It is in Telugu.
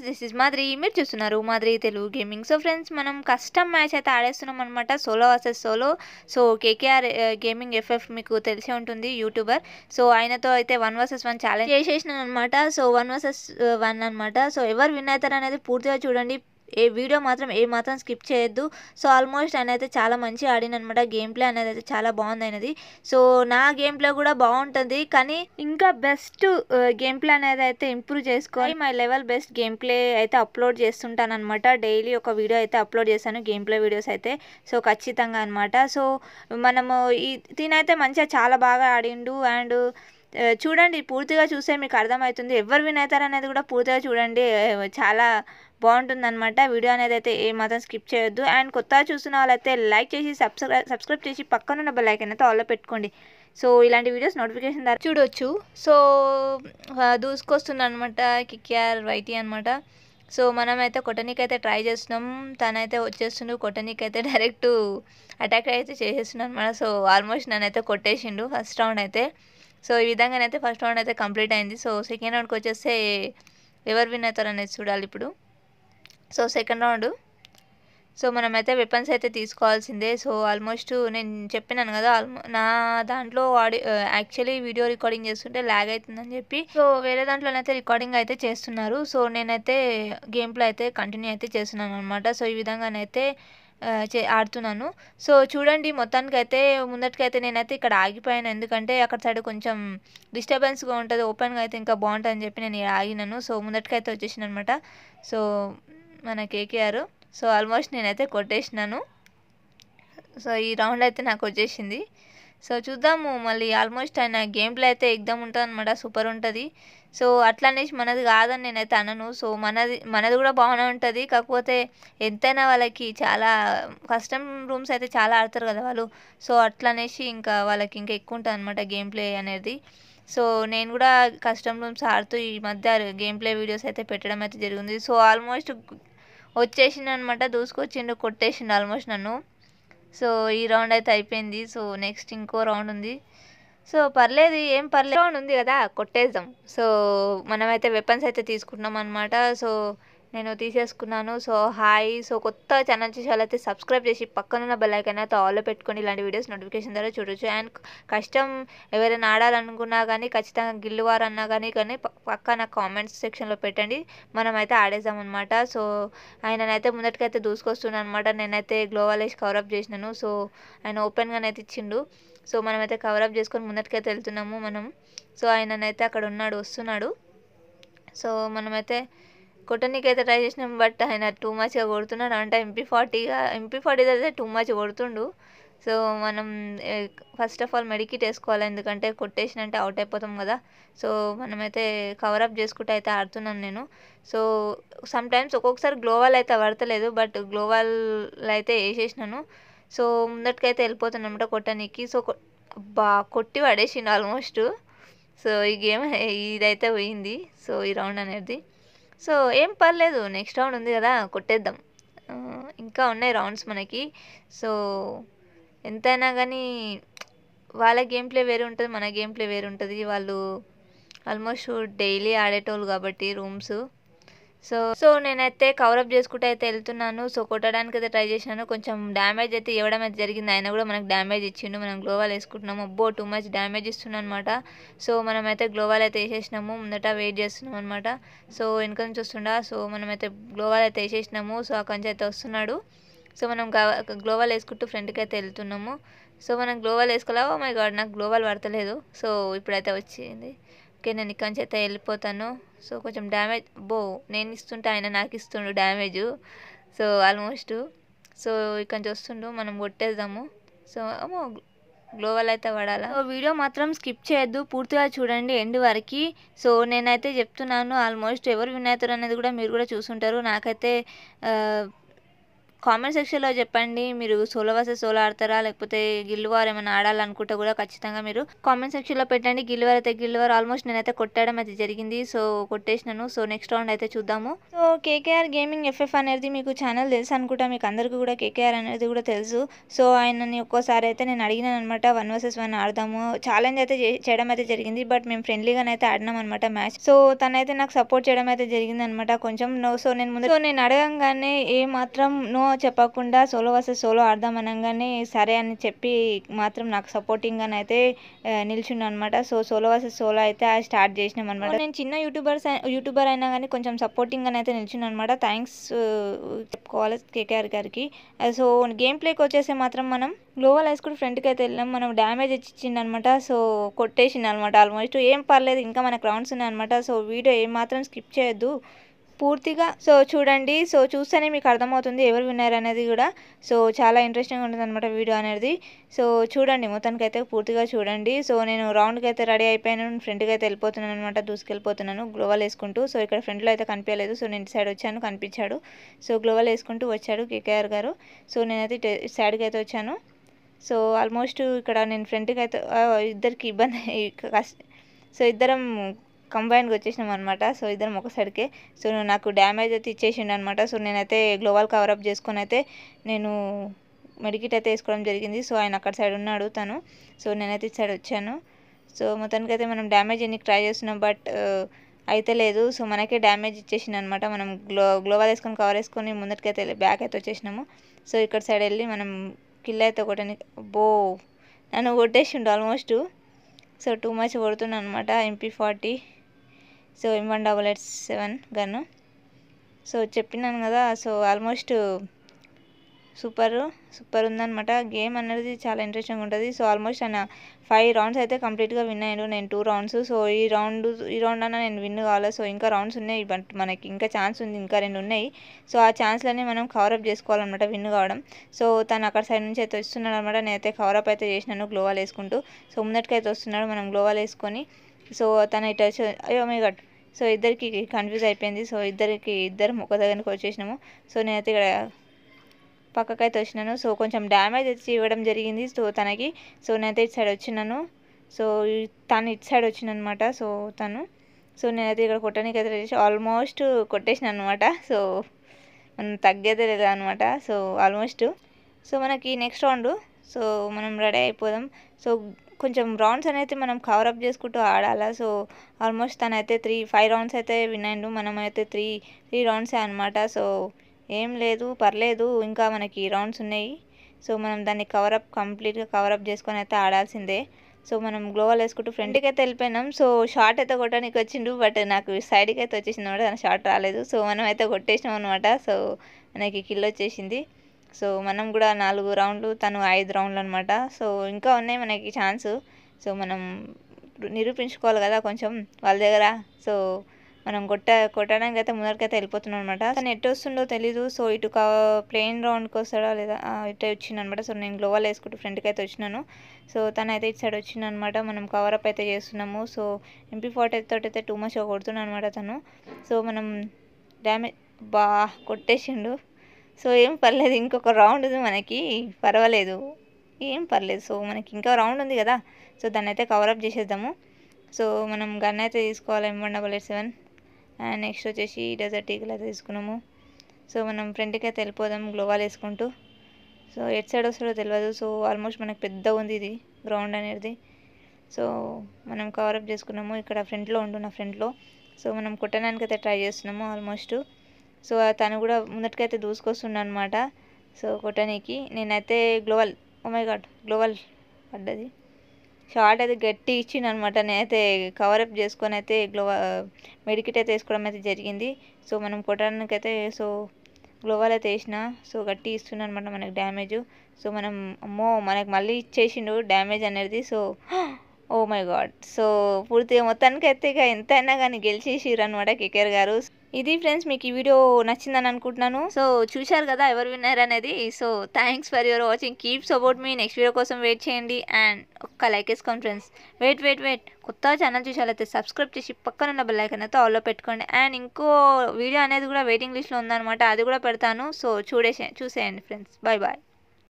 దిస్ ఇస్ మాదిరి మీరు చూస్తున్నారు మాదిరి తెలుగు గేమింగ్ సో ఫ్రెండ్స్ మనం కస్టమ్ మ్యాచ్ అయితే ఆడేస్తున్నాం అనమాట solo versus solo so KKR gaming FF మీకు తెలిసే ఉంటుంది యూట్యూబర్ సో ఆయనతో అయితే వన్ వర్సెస్ వన్ ఛాలెంజ్ చేసేసినాను అనమాట సో వన్ వర్సెస్ వన్ అనమాట సో ఎవరు విన్ అవుతారు అనేది పూర్తిగా చూడండి ఏ వీడియో మాత్రం ఏ మాత్రం స్కిప్ చేయొద్దు సో ఆల్మోస్ట్ ఆయన అయితే చాలా మంచి ఆడిననమాట గేమ్ ప్లే అనేది అయితే చాలా బాగుంది అయినది సో నా గేమ్ ప్లే కూడా బాగుంటుంది కానీ ఇంకా బెస్ట్ గేమ్ ప్లే అనేది అయితే ఇంప్రూవ్ చేసుకోవాలి my level best game play అయితే అప్లోడ్ చేస్తుంటాను అనమాట డైలీ ఒక వీడియో అయితే అప్లోడ్ చేస్తాను గేమ్ ప్లే వీడియోస్ అయితే సో ఖచ్చితంగా అనమాట సో మనము ఈ దీనైతే మంచిగా చాలా బాగా ఆడిండు అండ్ ఆ, చూడండి పూర్తిగా చూస్తే మీకు అర్థమవుతుంది ఎవరు విన్ అవుతారు అనేది కూడా పూర్తిగా చూడండి ఆ, చాలా బాగుంటుంది అనమాట వీడియో అనేది అయితే ఏ మాత్రం స్కిప్ చేయొద్దు అండ్ కొత్తగా చూస్తున్న వాళ్ళైతే లైక్ చేసి సబ్స్క్రైబ్ సబ్స్క్రైబ్ చేసి పక్కన ఉన్న బెల్ ఐకన్ అయితే ఆల్లో పెట్టుకోండి సో ఇలాంటి వీడియోస్ నోటిఫికేషన్ ద్వారా చూడొచ్చు సో దూసుకొస్తుంది అనమాట కిక్యార్ వైటీ అనమాట సో మనమైతే కొట్టనీకి అయితే ట్రై చేస్తున్నాం తనైతే వచ్చేస్తుండు కొట్టనీకి అయితే డైరెక్ట్ అటాక్ అయితే చేసేస్తున్నాడు అనమాట సో ఆల్మోస్ట్ నన్నైతే కొట్టేసిండు ఫస్ట్ రౌండ్ అయితే సో ఈ విధంగానైతే ఫస్ట్ రౌండ్ అయితే కంప్లీట్ అయింది సో సెకండ్ రౌండ్కి వచ్చేస్తే ఎవరు విన్ అవుతారు అనేది చూడాలి ఇప్పుడు సో సెకండ్ రౌండ్ సో మనమైతే వెపన్స్ అయితే తీసుకోవాల్సిందే సో ఆల్మోస్ట్ నేను చెప్పినాను కదా ఆల్మో నా దాంట్లో ఆడి యాక్చువల్లీ వీడియో రికార్డింగ్ చేస్తుంటే ల్యాగ్ అవుతుందని చెప్పి సో వేరే దాంట్లోనైతే రికార్డింగ్ అయితే చేస్తున్నారు సో నేనైతే గేమ్లో అయితే కంటిన్యూ అయితే చేస్తున్నాను అనమాట సో ఈ విధంగానైతే ఆ, చే ఆడుతున్నాను సో చూడండి మొత్తానికి అయితే ముందటికైతే నేనైతే ఇక్కడ ఆగిపోయాను ఎందుకంటే అక్కడ సైడ్ కొంచెం డిస్టర్బెన్స్గా ఉంటుంది ఓపెన్గా అయితే ఇంకా బాగుంటుంది అని చెప్పి నేను ఇక్కడ ఆగినాను సో ముందటికైతే వచ్చేసిన అనమాట సో మన కేకేఆర్ సో ఆల్మోస్ట్ నేనైతే కొట్టేసినాను సో ఈ రౌండ్ అయితే నాకు వచ్చేసింది సో చూద్దాము మళ్ళీ ఆల్మోస్ట్ ఆయన గేమ్ ప్లే అయితే ఎగ్దమ్ ఉంటుంది అనమాట సూపర్ ఉంటుంది సో అట్లా అనేసి మనది కాదని నేనైతే అనను సో మనది మనది కూడా బాగానే ఉంటుంది కాకపోతే ఎంతైనా వాళ్ళకి చాలా కస్టమ్ రూమ్స్ అయితే చాలా ఆడతారు కదా వాళ్ళు సో అట్లా అనేసి ఇంకా వాళ్ళకి ఇంకా ఎక్కువ ఉంటుంది అనమాట గేమ్ ప్లే అనేది సో నేను కూడా కస్టమ్ రూమ్స్ ఆడుతూ ఈ మధ్య గేమ్ ప్లే వీడియోస్ అయితే పెట్టడం అయితే జరిగింది సో ఆల్మోస్ట్ వచ్చేసిండు అనమాట దూసుకొచ్చిండు కొట్టేసిండు ఆల్మోస్ట్ నన్ను సో ఈ రౌండ్ అయితే అయిపోయింది సో నెక్స్ట్ ఇంకో రౌండ్ ఉంది సో పర్లేదు ఏం పర్లేదు రౌండ్ ఉంది కదా కొట్టేద్దాం సో మనమైతే వెపన్స్ అయితే తీసుకుంటున్నాం అనమాట సో నేను తీసేసుకున్నాను సో హాయ్ సో కొత్త ఛానల్ చూసి వాళ్ళైతే సబ్స్క్రైబ్ చేసి పక్కనున్న బెల్ ఐకాన్ అయితే ఆల్లో పెట్టుకొని ఇలాంటి వీడియోస్ నోటిఫికేషన్ ద్వారా చూడొచ్చు అండ్ కష్టం ఎవరైనా ఆడాలనుకున్నా కానీ ఖచ్చితంగా గిల్లువారు అన్నా కానీ కానీ ప- పక్కన కామెంట్స్ సెక్షన్లో పెట్టండి మనమైతే ఆడేద్దాం అనమాట సో ఆయననైతే ముందటికైతే దూసుకొస్తున్నాను అనమాట నేనైతే గ్లోవల్ వేసి కవరప్ చేసినాను సో ఆయన ఓపెన్గానైతే ఇచ్చిండు సో మనమైతే కవరప్ చేసుకొని ముందటికైతే వెళ్తున్నాము మనం సో ఆయననైతే అక్కడ ఉన్నాడు వస్తున్నాడు సో మనమైతే కొట్టనీకైతే ట్రై చేసినాం బట్ ఆయన టూ మచ్గా కొడుతున్నాడు అంటే ఎంపీ ఫార్టీగా ఎంపీ ఫార్టీ అయితే టూ మచ్ కొడుతుండు సో మనం ఫస్ట్ ఆఫ్ ఆల్ మెడికిట్ వేసుకోవాలి ఎందుకంటే కొట్టేసినంటే అవుట్ అయిపోతాం కదా సో మనమైతే కవరప్ చేసుకుంటూ అయితే ఆడుతున్నాను నేను సో సమ్ టైమ్స్ ఒక్కొక్కసారి గ్లోవల్ అయితే పడతలేదు బట్ గ్లోవల్ అయితే వేసేసినాను సో ముందటికైతే వెళ్ళిపోతున్నాను అనమాట కొట్టనీకి సో కొ- బా కొట్టి పడేసిండు ఆల్మోస్ట్ సో ఈ గేమ్ ఇదైతే పోయింది సో ఈ రౌండ్ అనేది సో ఏం పర్లేదు నెక్స్ట్ రౌండ్ ఉంది కదా కొట్టేద్దాం ఆ, ఇంకా ఉన్నాయి రౌండ్స్ మనకి సో ఎంతైనా కానీ వాళ్ళ గేమ్ ప్లే వేరే ఉంటుంది మన గేమ్ ప్లే వేరే ఉంటుంది వాళ్ళు ఆల్మోస్ట్ డైలీ ఆడేటోళ్ళు కాబట్టి రూమ్స్ సో సో నేనైతే కవరప్ చేసుకుంటూ అయితే వెళ్తున్నాను సో కొట్టడానికి అయితే ట్రై చేసినాను కొంచెం డ్యామేజ్ అయితే ఇవ్వడం అయితే జరిగింది ఆయన కూడా మనకు డ్యామేజ్ ఇచ్చిండు మనం గ్లోవాల్ వేసుకుంటున్నాము అబ్బో టూ మచ్ డ్యామేజ్ ఇస్తున్నాను అనమాట సో మనమైతే గ్లోవాల్ అయితే వేసేసినాము ముందట వెయిట్ చేస్తున్నాం అనమాట సో వెనక నుంచి వస్తుండా సో మనమైతే గ్లోవాల్ అయితే వేసేసినాము సో అక్కడి నుంచి అయితే వస్తున్నాడు సో మనం గ్లోవాల్ వేసుకుంటూ ఫ్రంట్కి అయితే వెళ్తున్నాము సో మనం గ్లోవాల్ వేసుకోలే ఓ మై గాడ్ నాకు గ్లోవాల్ పడతలేదు సో ఇప్పుడైతే వచ్చింది ఓకే నేను ఇక్కడి నుంచి అయితే వెళ్ళిపోతాను సో కొంచెం డ్యామేజ్ బో నేను ఇస్తుంటే ఆయన నాకు ఇస్తుండు డ్యామేజ్ సో ఆల్మోస్ట్ సో ఇక్కడి నుంచి వస్తుండు మనం కొట్టేద్దాము సో అమ్మో గ్లోవల్ అయితే పడాలా సో వీడియో మాత్రం స్కిప్ చేయొద్దు పూర్తిగా చూడండి ఎండ్ వరకు సో నేనైతే చెప్తున్నాను ఆల్మోస్ట్ ఎవరు విన్ అవుతారు అనేది కూడా మీరు కూడా చూసుంటారు నాకైతే ఆ, కామెంట్ సెక్షన్లో చెప్పండి మీరు సోలో వర్సెస్ సోలో ఆడతారా లేకపోతే గిల్లు వార్ ఏమైనా ఆడాలనుకుంటే కూడా ఖచ్చితంగా మీరు కామెంట్ సెక్షన్లో పెట్టండి గిల్లు వార్ అయితే గిల్లు వార్ ఆల్మోస్ట్ నేనైతే కొట్టడం అయితే జరిగింది సో కొట్టేసినాను సో నెక్స్ట్ రౌండ్ అయితే చూద్దాము సో కేకేఆర్ గేమింగ్ ఎఫ్ఎఫ్ అనేది మీకు ఛానల్ తెలుసు అనుకుంటా మీకు అందరికీ కూడా కేకేఆర్ అనేది కూడా తెలుసు సో ఆయనని ఒక్కోసారి అయితే నేను అడిగినాను అనమాట వన్ వర్సెస్ వన్ ఆడదాము ఛాలెంజ్ అయితే చే- చేయడం అయితే జరిగింది బట్ మేము ఫ్రెండ్లీగానే అయితే ఆడినాం అనమాట మ్యాచ్ సో తనైతే నాకు సపోర్ట్ చేయడం అయితే జరిగింది అనమాట కొంచెం నో సో నేను ముందు సో నేను అడగంగానే ఏ మాత్రం నో చెప్పకుండా సోలో వర్సెస్ సోలో ఆడదాం అనగానే సరే అని చెప్పి మాత్రం నాకు సపోర్టింగ్ అని అయితే నిల్చున్నా అనమాట సో సోలో వర్సెస్ సోలో అయితే స్టార్ట్ చేసినాం అనమాట నేను చిన్న యూట్యూబర్స్ యూట్యూబర్ అయినా కానీ కొంచెం సపోర్టింగ్ అని అయితే నిల్చున్నాను అనమాట థ్యాంక్స్ చెప్పుకోవాలి కేకేఆర్ గారికి సో గేమ్ ప్లేకి వచ్చేసి మాత్రం మనం గ్లోవల్ హై స్కూల్ ఫ్రంట్కి అయితే వెళ్ళాం మనం డ్యామేజ్ ఇచ్చింది అనమాట సో కొట్టేసింది అనమాట ఆల్మోస్ట్ ఏం పర్లేదు ఇంకా మనకు రౌండ్స్ ఉన్నాయి అనమాట సో వీడియో ఏం మాత్రం స్కిప్ చేయొద్దు పూర్తిగా సో చూడండి సో చూస్తేనే మీకు అర్థమవుతుంది ఎవరు విన్నారు అనేది కూడా సో చాలా ఇంట్రెస్టింగ్ ఉంటుంది అనమాట వీడియో అనేది సో చూడండి మొత్తానికి అయితే పూర్తిగా చూడండి సో నేను రౌండ్కి అయితే రెడీ అయిపోయాను ఫ్రంట్కి అయితే వెళ్ళిపోతున్నాను అనమాట దూసుకెళ్ళిపోతున్నాను గ్లోవల్ వేసుకుంటూ సో ఇక్కడ ఫ్రంట్లో అయితే కనిపించలేదు సో నేను ఇటు సైడ్ వచ్చాను కనిపించాడు సో గ్లోవల్ వేసుకుంటూ వచ్చాడు కేకేఆర్ గారు సో నేనైతే ఇటు సైడ్కి అయితే వచ్చాను సో ఆల్మోస్ట్ ఇక్కడ నేను ఫ్రంట్కి అయితే ఆ, ఇద్దరికి ఇబ్బంది కష్ట సో ఇద్దరం కంబైన్గా వచ్చేసినాం అనమాట సో ఇద్దరం ఒక సైడ్కే సో నాకు డ్యామేజ్ అయితే ఇచ్చేసిండు అనమాట సో నేనైతే గ్లోవల్ కవరప్ చేసుకొని అయితే నేను మెడికిట్ అయితే వేసుకోవడం జరిగింది సో ఆయన అక్కడ సైడ్ ఉన్నాడు తను సో నేనైతే ఇటు సైడ్ వచ్చాను సో మొత్తానికి అయితే మనం డ్యామేజ్ ఎన్ని ట్రై చేస్తున్నాం బట్ అయితే లేదు సో మనకే డ్యామేజ్ ఇచ్చేసింది అనమాట మనం గ్లో గ్లోవల్ వేసుకొని కవర్ వేసుకొని ముందటికైతే బ్యాక్ అయితే వచ్చేసినాము సో ఇక్కడ సైడ్ వెళ్ళి మనం కిల్ అయితే కొట్టని బో నన్ను కొట్టేసిండు ఆల్మోస్ట్ సో టూ మచ్ కొడుతున్నాను అనమాట MP forty so M one double eight seven gun so చెప్పినాను కదా సో ఆల్మోస్ట్ సూపర్ సూపర్ ఉందన్నమాట గేమ్ అనేది చాలా ఇంట్రెస్టింగ్ ఉంటుంది సో ఆల్మోస్ట్ ఆయన ఫైవ్ రౌండ్స్ అయితే కంప్లీట్గా విన్ అయ్యాడు నేను టూ రౌండ్స్ సో ఈ రౌండ్ ఈ రౌండ్ అన్న నేను విన్ కావాలి సో ఇంకా రౌండ్స్ ఉన్నాయి బట్ మనకి ఇంకా ఛాన్స్ ఉంది ఇంకా రెండు ఉన్నాయి సో ఆ ఛాన్స్లన్నీ మనం కవరప్ చేసుకోవాలన్నమాట విన్ కావడం సో తను అక్కడ సైడ్ నుంచి అయితే వస్తున్నాడు అనమాట నేనైతే కవరప్ అయితే చేసినాను గ్లోవాల్ వేసుకుంటూ సో ముందటికైతే వస్తున్నాడు మనం గ్లోవాల్ వేసుకొని సో తన ఇటు వచ్చి అయ్యో మై గడ్ సో ఇద్దరికి కన్ఫ్యూజ్ అయిపోయింది సో ఇద్దరికి ఇద్దరు ఒక దగ్గరికి వచ్చేసినాము సో నేనైతే ఇక్కడ పక్కకైతే వచ్చినాను సో కొంచెం డ్యామేజ్ వచ్చి ఇవ్వడం జరిగింది సో తనకి సో నేనైతే ఇటు సైడ్ వచ్చినాను సో ఈ- తను ఇటు సైడ్ వచ్చిందనమాట సో తను సో నేనైతే ఇక్కడ కొట్టడానికి అయితే చేసి ఆల్మోస్ట్ కొట్టేసిన అనమాట సో మనం తగ్గేదే లేదు అనమాట సో ఆల్మోస్ట్ సో మనకి నెక్స్ట్ రౌండ్ సో మనం రెడీ అయిపోదాం సో కొంచెం రౌండ్స్ అనేది మనం కవరప్ చేసుకుంటూ ఆడాలా సో ఆల్మోస్ట్ తనైతే త్రీ ఫైవ్ రౌండ్స్ అయితే విన్ అయిండు మనం అయితే త్రీ త్రీ రౌండ్సే అనమాట సో ఏం లేదు పర్లేదు ఇంకా మనకి రౌండ్స్ ఉన్నాయి సో మనం దాన్ని కవరప్ కంప్లీట్గా కవరప్ చేసుకొని అయితే ఆడాల్సిందే సో మనం గ్లోవల్ వేసుకుంటూ ఫ్రంట్కి అయితే వెళ్ళిపోయినాం సో షార్ట్ అయితే కొట్టడానికి వచ్చిండు బట్ నాకు సైడ్కి అయితే వచ్చేసింది అనమాట తన షార్ట్ రాలేదు సో మనం అయితే కొట్టేసినాం అనమాట సో మనకి కిల్ వచ్చేసింది సో మనం కూడా నాలుగు రౌండ్లు తను ఐదు రౌండ్లు అనమాట సో ఇంకా ఉన్నాయి మనకి ఛాన్స్ సో మనం నిరూపించుకోవాలి కదా కొంచెం వాళ్ళ దగ్గర సో మనం కొట్ట కొట్టడానికి అయితే ముందరికైతే వెళ్ళిపోతున్నాం అనమాట తను ఎటు వస్తుండో తెలీదు సో ఇటు ప్లెయిన్ రౌండ్కి వస్తాడా లేదా ఆ, ఇటు వచ్చింది అనమాట సో నేను గ్లోవల్ వేసుకుంటూ ఫ్రంట్కి అయితే వచ్చినాను సో తను అయితే ఇటు సైడ్ వచ్చింది అనమాట మనం కవరప్ అయితే చేస్తున్నాము సో ఎంపీ ఫార్టీ తోటి అయితే టూ మచ్ కొడుతున్నాను అనమాట తను సో మనం డ్యామేజ్ బా కొట్టేసిండు సో ఏం పర్లేదు ఇంకొక రౌండ్ ఉంది మనకి పర్వాలేదు ఏం పర్లేదు సో మనకి ఇంకా రౌండ్ ఉంది కదా సో దాన్ని అయితే కవరప్ చేసేద్దాము సో మనం గన్ అయితే తీసుకోవాలి M one double eight seven and next వచ్చేసి డెజర్ట్ ఈగల్ అయితే తీసుకున్నాము సో మనం ఫ్రంట్కి అయితే వెళ్ళిపోదాం గ్లోవాల్ వేసుకుంటూ సో ఎట్ సైడ్ వస్తాడో తెలియదు సో ఆల్మోస్ట్ మనకు పెద్ద ఉంది ఇది గ్రౌండ్ అనేది సో మనం కవరప్ చేసుకున్నాము ఇక్కడ ఫ్రంట్లో ఉంటున్న ఫ్రంట్లో సో మనం కొట్టడానికి అయితే ట్రై చేస్తున్నాము ఆల్మోస్ట్ సో తను కూడా ముందటికైతే దూసుకొస్తుండ అనమాట సో కొట్టడానికి నేనైతే గ్లోవల్ ఓ మై గాడ్ గ్లోవల్ పడ్డది షార్ట్ అయితే గట్టి ఇచ్చిండు అనమాట నేనైతే కవరప్ చేసుకొని అయితే గ్లోవ మెడికిట్ అయితే వేసుకోవడం అయితే జరిగింది సో మనం కొట్టడానికి అయితే సో గ్లోవల్ అయితే వేసిన సో గట్టి ఇస్తుంది అనమాట మనకి డ్యామేజ్ సో మనం అమ్మో మనకి మళ్ళీ ఇచ్చేసిండు డ్యామేజ్ అనేది so oh my God so పూర్తిగా మొత్తానికి అయితే ఇక ఎంతైనా కానీ గెలిచేసిర్రు అనమాట కేకేఆర్ గారు ఇది ఫ్రెండ్స్ మీకు ఈ వీడియో నచ్చిందని అనుకుంటున్నాను సో చూశారు కదా ఎవరు విన్నారు అనేది so thanks for your watching keep support మీ నెక్స్ట్ వీడియో కోసం వెయిట్ చేయండి అండ్ ఒక్క లైక్ వేసుకోండి ఫ్రెండ్స్ వెయిట్ వెయిట్ వెయిట్ కొత్త ఛానల్ చూసారైతే సబ్స్క్రైబ్ చేసి పక్కన ఉన్న బెల్ ఐకన్ అయితే ఆల్లో పెట్టుకోండి అండ్ ఇంకో వీడియో అనేది కూడా వెయిటింగ్ లిస్ట్లో ఉందన్నమాట అది కూడా పెడతాను సో చూడేసే చూసేయండి ఫ్రెండ్స్ బాయ్ బాయ్